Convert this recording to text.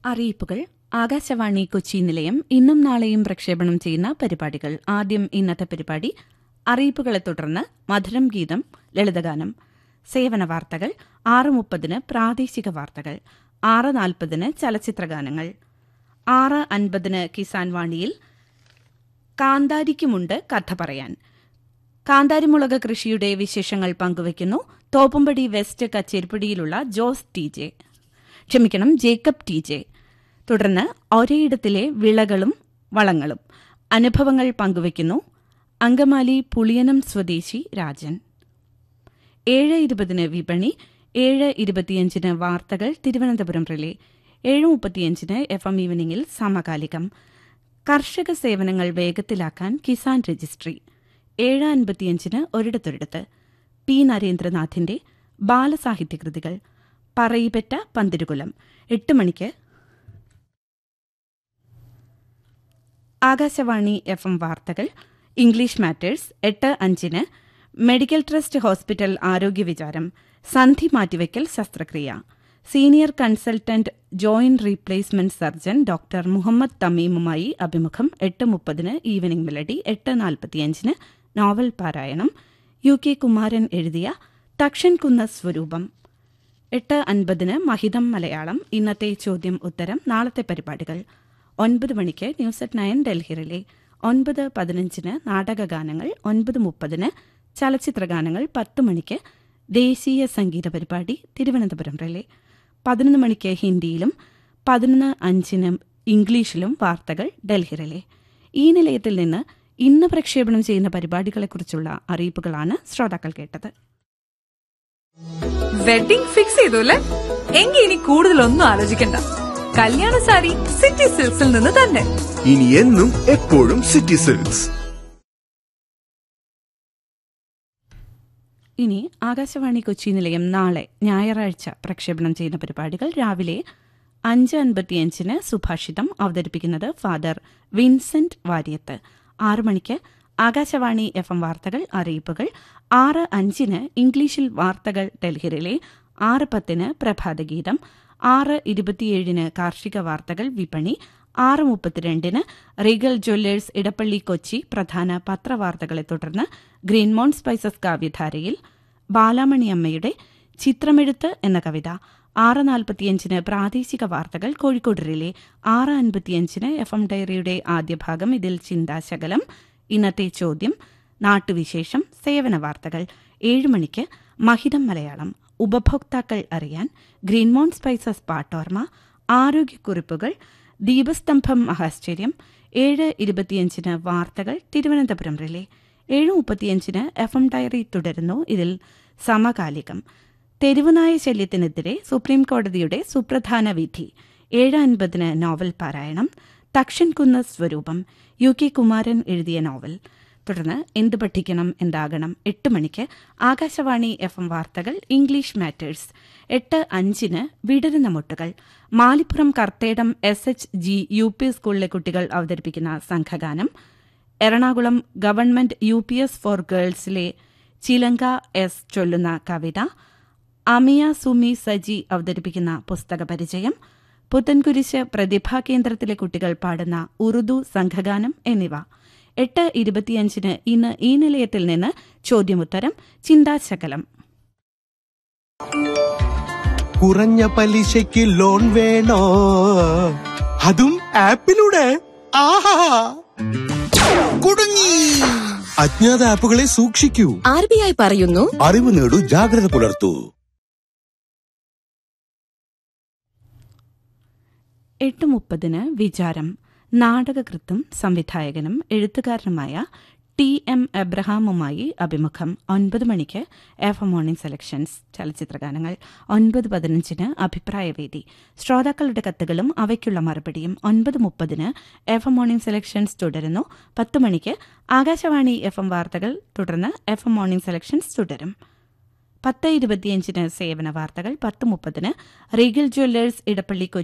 അറിയിപ്പുകൾ ആകാശവാണി കൊച്ചി നിലയം ഇന്നും നാളെയും പ്രക്ഷേപണം ചെയ്യുന്ന പരിപാടികൾ ആദ്യം ഇന്നത്തെ പരിപാടി അറിയിപ്പുകളെ തുടർന്ന് മധുരം ഗീതം ലളിതഗാനം സേവന വാർത്തകൾ ആറ് മുപ്പതിന് പ്രാദേശിക വാർത്തകൾ ആറ് നാൽപ്പതിന് ചലച്ചിത്രഗാനങ്ങൾ ആറ് അൻപതിന് കിസാൻ വാണിയിൽ കാന്താരിക്കുമുണ്ട് കഥ പറയാൻ കാന്താരിമുളക് കൃഷിയുടെ വിശേഷങ്ങൾ പങ്കുവയ്ക്കുന്നു തോപ്പുംപടി വെസ്റ്റ് കച്ചേരിപ്പടിയിലുള്ള ജോസ് ടി ജെ ക്ഷമിക്കണം ജേക്കബ് ടി ജെ തുടർന്ന് ഒരേയിടത്തിലെ വിളകളും വളങ്ങളും അനുഭവങ്ങൾ പങ്കുവയ്ക്കുന്നു അങ്കമാലി പുളിയനം സ്വദേശി രാജൻ ഏഴ് ഇരുപതിന് വിപണി ഏഴ് ഇരുപത്തിയഞ്ചിന് വാർത്തകൾ തിരുവനന്തപുരം റിലേ ഏഴ് മുപ്പത്തിയഞ്ചിന് എഫ് എം ഈവനിംഗിൽ സമകാലികം കർഷക സേവനങ്ങൾ വേഗത്തിലാക്കാൻ കിസാൻ രജിസ്ട്രി ഏഴ് അൻപത്തിയഞ്ചിന് ഒരിടത്തൊരിടത്ത് പി നരേന്ദ്രനാഥിന്റെ ബാലസാഹിത്യകൃതികൾ പറയിപെറ്റ പന്തിരുകുലം എട്ട് മണിക്ക് ആകാശവാണി എഫ് എം വാർത്തകൾ ഇംഗ്ലീഷ് മാറ്റേഴ്സ് എട്ട് അഞ്ചിന് മെഡിക്കൽ ട്രസ്റ്റ് ഹോസ്പിറ്റൽ ആരോഗ്യ വിചാരം സന്ധി മാറ്റിവയ്ക്കൽ ശസ്ത്രക്രിയ senior consultant joint replacement surgeon doctor Muhammad തമീമുമായി അഭിമുഖം എട്ട് മുപ്പതിന് ഈവനിംഗ് മെലഡി എട്ട് നാൽപ്പത്തിയഞ്ചിന് നോവൽ പാരായണം യു കെ കുമാരൻ എഴുതിയ തക്ഷൻ കുന്ന സ്വരൂപം എട്ട് അൻപതിന് മഹിതം മലയാളം ഇന്നത്തെ ചോദ്യം ഉത്തരം നാളത്തെ പരിപാടികൾ ഒൻപത് മണിക്ക് ന്യൂസ് അറ്റ് നയൻ ഡൽഹിയിലെ ഒൻപത് പതിനഞ്ചിന് നാടകഗാനങ്ങൾ ഒൻപത് മുപ്പതിന് ചലച്ചിത്രഗാനങ്ങൾ പത്ത് മണിക്ക് ദേശീയ സംഗീത പരിപാടി തിരുവനന്തപുരം റിലേ പതിനൊന്ന് മണിക്ക് ഹിന്ദിയിലും പതിനൊന്ന് അഞ്ചിന് ഇംഗ്ലീഷിലും വാർത്തകൾ ഡൽഹി റിലേ ഈ നിലയത്തിൽ നിന്ന് ഇന്ന് പ്രക്ഷേപണം ചെയ്യുന്ന പരിപാടികളെക്കുറിച്ചുള്ള അറിയിപ്പുകളാണ് ശ്രോതാക്കൾ കേട്ടത് വെഡിംഗ് ഫിക്സ് ചെയ്തു അല്ലേ എങ്കിൽ ഇനി കൂടുതലൊന്നും ആലോചിക്കണ്ട കല്യാണ സാരി സിറ്റി സിൽക്സിൽ നിന്ന് തന്നെ ഇനി എന്നും എപ്പോഴും സിറ്റി സിൽക്സ് ഇനി ആകാശവാണി കൊച്ചി നിലയം നാളെ ഞായറാഴ്ച പ്രക്ഷേപണം ചെയ്യുന്ന പരിപാടികൾ രാവിലെ അഞ്ച് അൻപത്തിയഞ്ചിന് സുഭാഷിതം അവതരിപ്പിക്കുന്നത് ഫാദർ വിൻസെന്റ് വാര്യത്ത് ആറ് മണിക്ക് ആകാശവാണി എഫ് എം വാർത്തകൾ അറിയിപ്പുകൾ ആറ് അഞ്ചിന് ഇംഗ്ലീഷിൽ വാർത്തകൾ ഡൽഹിയിലെ ആറ് പത്തിന് പ്രഭാതഗീതം ആറ് ഇരുപത്തിയേഴിന് കാർഷിക വാർത്തകൾ വിപണി ആറ് മുപ്പത്തിരണ്ടിന് റീഗൽ ജ്വല്ലേഴ്സ് ഇടപ്പള്ളി കൊച്ചി പ്രധാന പത്രവാർത്തകളെ തുടർന്ന് ഗ്രീൻമോൺ സ്പൈസസ് കാവ്യധാരയിൽ ബാലാമണിയമ്മയുടെ ചിത്രമെഴുത്ത് എന്ന കവിത ആറ് നാൽപ്പത്തിയഞ്ചിന് പ്രാദേശിക വാർത്തകൾ കോഴിക്കോട് റിലേ ആറ് അൻപത്തിയഞ്ചിന് എഫ് എം ഡയറിയുടെ ആദ്യ ഭാഗം ഇതിൽ ചിന്താശകലം ഇന്നത്തെ ചോദ്യം നാട്ടുവിശേഷം സേവന വാർത്തകൾ ഏഴ് മണിക്ക് മഹിതം മലയാളം ഉപഭോക്താക്കൾ അറിയാൻ ഗ്രീൻമോൺ സ്പൈസസ് പാട്ടോർമ ആരോഗ്യക്കുറിപ്പുകൾ ദീപസ്തംഭം മഹാശ്ചര്യം ഏഴ് ഇരുപത്തിയഞ്ചിന് വാർത്തകൾ തിരുവനന്തപുരം റിലേ ഏഴ് മുപ്പത്തിയഞ്ചിന് എഫ് എം ഡയറി തുടരുന്നു ഇതിൽ സമകാലികം തെരുവുനായ ശല്യത്തിനെതിരെ സുപ്രീം കോടതിയുടെ സുപ്രധാന വിധി ഏഴ് അൻപതിന് നോവൽ പാരായണം തക്ഷൻ കുന്ന സ്വരൂപം യു കെ കുമാരൻ എഴുതിയ നോവൽ തുടർന്ന് എന്ത് പഠിക്കണം എന്താകണം എട്ട് മണിക്ക് ആകാശവാണി എഫ് എം വാർത്തകൾ ഇംഗ്ലീഷ് മാറ്റേഴ്സ് എട്ട് അഞ്ചിന് വിടരുന്ന മുട്ടുകൾ Malippuram Karthedam S H G U P സ്കൂളിലെ കുട്ടികൾ അവതരിപ്പിക്കുന്ന സംഘഗാനം Ernakulam government U P S four ഗേൾസിലെ ചിലങ്ക എസ് ചൊല്ലുന്ന കവിത അമിയ സുമി സജി അവതരിപ്പിക്കുന്ന പുസ്തക പരിചയം പുത്തൻകുരിശ് പ്രതിഭാ കേന്ദ്രത്തിലെ കുട്ടികൾ പാടുന്ന ഉറുദു സംഘഗാനം എന്നിവ എട്ട് ഇരുപത്തിയഞ്ചിന് ഇന്ന് ഈ നിലയത്തിൽ നിന്ന് ചോദ്യമുത്തരം ചിന്താശകലം കുറഞ്ഞ പലിശയ്ക്ക് ലോൺ വേണോ അതും ആപ്പിലൂടെ ആഹാ കുടുങ്ങി അജ്ഞാത ആപ്പുകളെ സൂക്ഷിക്കൂ ആർ ബി ഐ പറയുന്നു അറിവ് നേടൂ ജാഗ്രത പുലർത്തൂ എട്ട് മുപ്പതിന് വിചാരം നാടകകൃത്തും സംവിധായകനും എഴുത്തുകാരനുമായ ടി എം എബ്രഹാമുമായി അഭിമുഖം ഒൻപത് മണിക്ക് എഫ് എം മോർണിംഗ് സെലക്ഷൻസ് ചലച്ചിത്രഗാനങ്ങൾ ഒൻപത് പതിനഞ്ചിന് അഭിപ്രായവേദി ശ്രോതാക്കളുടെ കത്തുകളും അവയ്ക്കുള്ള മറുപടിയും ഒൻപത് മുപ്പതിന് എഫ് എം മോർണിംഗ് സെലക്ഷൻസ് തുടരുന്നു പത്ത് മണിക്ക് ആകാശവാണി എഫ് എം വാർത്തകൾ തുടർന്ന് എഫ് എം മോർണിംഗ് സെലക്ഷൻസ് തുടരും പത്ത് ഇരുപത്തിയഞ്ചിന് സേവന വാർത്തകൾ പത്ത് മുപ്പതിന് റീഗൽ ജ്വല്ലേഴ്സ് ഇടപ്പള്ളി